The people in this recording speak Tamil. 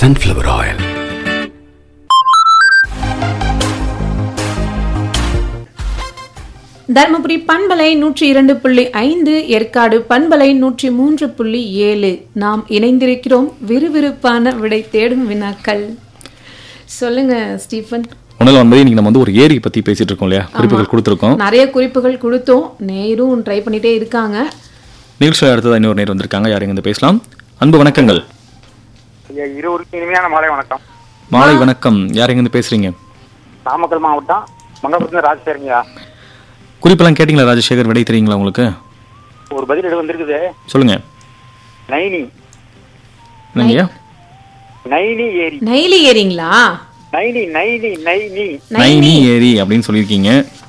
sunflower oil. தருமபுரி பண்பலை நூற்றி இரண்டு புள்ளி ஐந்து ஏற்காடு பண்பலை நூற்றி மூன்று புள்ளி ஏழு நாம் இணைந்திருக்கிறோம் விறுவிறுப்பான விடை தேடும் வினாக்கள் சொல்லுங்க ஸ்டீஃபன் ஒன்றில் ஒன்பது இன்னைக்கு நம்ம வந்து ஒரு ஏரி பத்தி பேசிட்டு இருக்கோம் இல்லையா குறிப்புகள் கொடுத்துருக்கோம் நிறைய குறிப்புகள் கொடுத்தோம் நேரும் ட்ரை பண்ணிட்டே இருக்காங்க நிகழ்ச்சியில் அடுத்ததா இன்னொரு நேர் வந்திருக்காங்க யாருங்க இந்த பேசலாம் அன்பு வணக்கங்கள் ஐயா, இருவருக்கும் இனிமையான மாலை வணக்கம் மாலை வணக்கம் யாருங்க இருந்து பேசுறீங்க நாமக்கல் மாவட்டம் மங்கபுரத்துல ராஜசேகரங்கய்யா குறிப்பெல்லாம் கேட்டீங்களா ராஜசேகர் விடை தெரியுங்களா உங்களுக்கு ஒரு பதில் இது வந்திருக்குது சொல்லுங்க நைனி என்னங்கய்யா நைனி ஏரி நெய்லி ஏறிங்களா நைனி நைனி நைனி நைனி ஏரி அப்படின்னு சொல்லியிருக்கீங்க